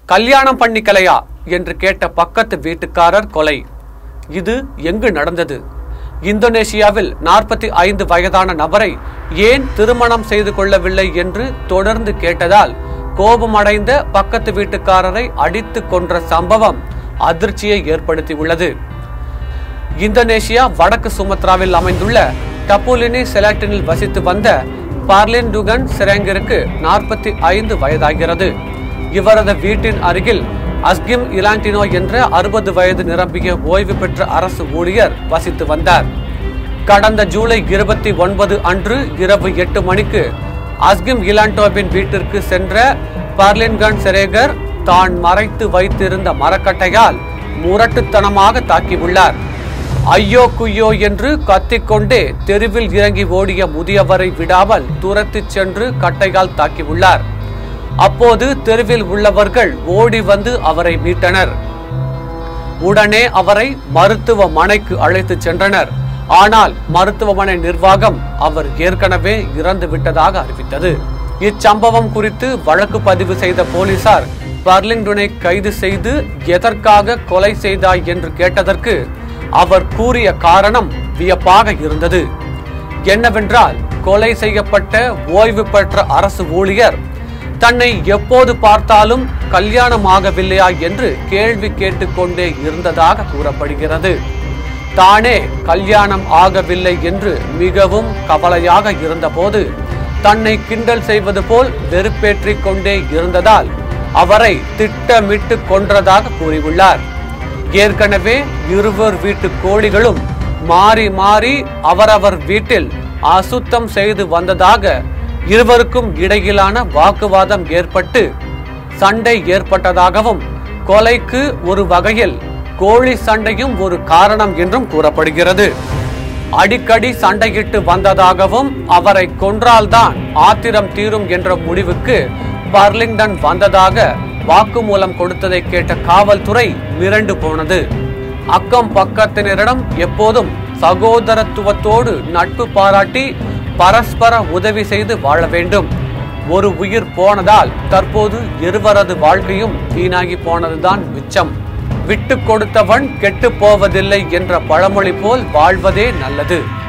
கல்யாணம் பண்ணிக்கலையா என்று கேட்ட பக்கத்து வீட்டுக்காரர் கொலை இது எங்கு நடந்தது இந்தோனேஷியாவில் நாற்பத்தி ஐந்து வயதான நபரை ஏன் திருமணம் செய்து கொள்ளவில்லை என்று தொடர்ந்து கேட்டதால் கோபமடைந்த பக்கத்து வீட்டுக்காரரை அடித்து கொன்ற சம்பவம் அதிர்ச்சியை ஏற்படுத்தியுள்ளது இந்தோனேஷியா வடக்கு சுமத்ராவில் அமைந்துள்ள டபுலினி செலாட்டினில் வசித்து வந்த பார்லின் டுகன் சிரேங்கிற்கு நாற்பத்தி ஐந்து வயதாகிறது இவரது வீட்டின் அருகில் அஸ்கிம் இலாண்டினோ என்ற அறுபது வயது நிரம்பிய ஓய்வு பெற்ற அரசு ஊழியர் வசித்து வந்தார் கடந்த ஜூலை இருபத்தி ஒன்பது அன்று இரவு எட்டு மணிக்கு அஸ்கிம் இலாண்டோவின் வீட்டிற்கு சென்ற பார்லின்கன் செரேகர் தான் மறைத்து வைத்திருந்த மரக்கட்டையால் முரட்டுத்தனமாக தாக்கியுள்ளார் ஐயோ குய்யோ என்று கத்திக்கொண்டே தெருவில் இறங்கி ஓடிய முதியவரை விடாமல் துரத்திச் சென்று கட்டையால் தாக்கியுள்ளார் அப்போது தெருவில் உள்ளவர்கள் ஓடி வந்து அவரை மீட்டனர் உடனே அவரை மருத்துவமனைக்கு அழைத்து சென்றனர் ஆனால் மருத்துவமனை நிர்வாகம் அவர் ஏற்கனவே இறந்து விட்டதாக அறிவித்தது இச்சம்பவம் குறித்து வழக்கு பதிவு செய்த போலீசார் பர்லிங்டனை கைது செய்து எதற்காக கொலை செய்தாய் என்று கேட்டதற்கு அவர் கூறிய காரணம் வியப்பாக இருந்தது என்னவென்றால் கொலை செய்யப்பட்ட ஓய்வு பெற்ற அரசு ஊழியர் தன்னை எப்போது பார்த்தாலும் கல்யாணம் ஆகவில்லையா என்று கேள்வி கேட்டுக்கொண்டே இருந்ததாக கூறப்படுகிறது தானே கல்யாணம் ஆகவில்லை என்று மிகவும் கவலையாக இருந்தபோது தன்னை கிண்டல் செய்வது போல் வெறுப்பேற்றிக் கொண்டே இருந்ததால் அவரை திட்டமிட்டு கொன்றதாக கூறியுள்ளார் ஏற்கனவே இருவர் வீட்டு கோழிகளும் மாறி மாறி அவரவர் வீட்டில் அசுத்தம் செய்து வந்ததாக இருவருக்கும் இடையிலான வாக்குவாதம் ஏற்பட்டு சண்டை ஏற்பட்டதாகவும் கொலைக்கு ஒரு வகையில் கோழி சண்டையும் ஒரு காரணம் என்றும் கூறப்படுகிறது அடிக்கடி சண்டையிட்டு வந்ததாகவும் அவரை கொன்றால்தான் ஆத்திரம் தீரும் என்ற முடிவுக்கு பர்லிங்டன் வந்ததாக வாக்குமூலம் கொடுத்ததை கேட்ட காவல்துறை மிரண்டு போனது அக்கம் பக்கத்தினரிடம் எப்போதும் சகோதரத்துவத்தோடு நட்பு பாராட்டி பரஸ்பர உதவி செய்து வாழ வேண்டும் ஒரு உயிர் போனதால் தற்போது இருவரது வாழ்க்கையும் வீணாகி போனதுதான் மிச்சம் விட்டு கொடுத்தவன் கெட்டு போவதில்லை என்ற பழமொழி போல் வாழ்வதே நல்லது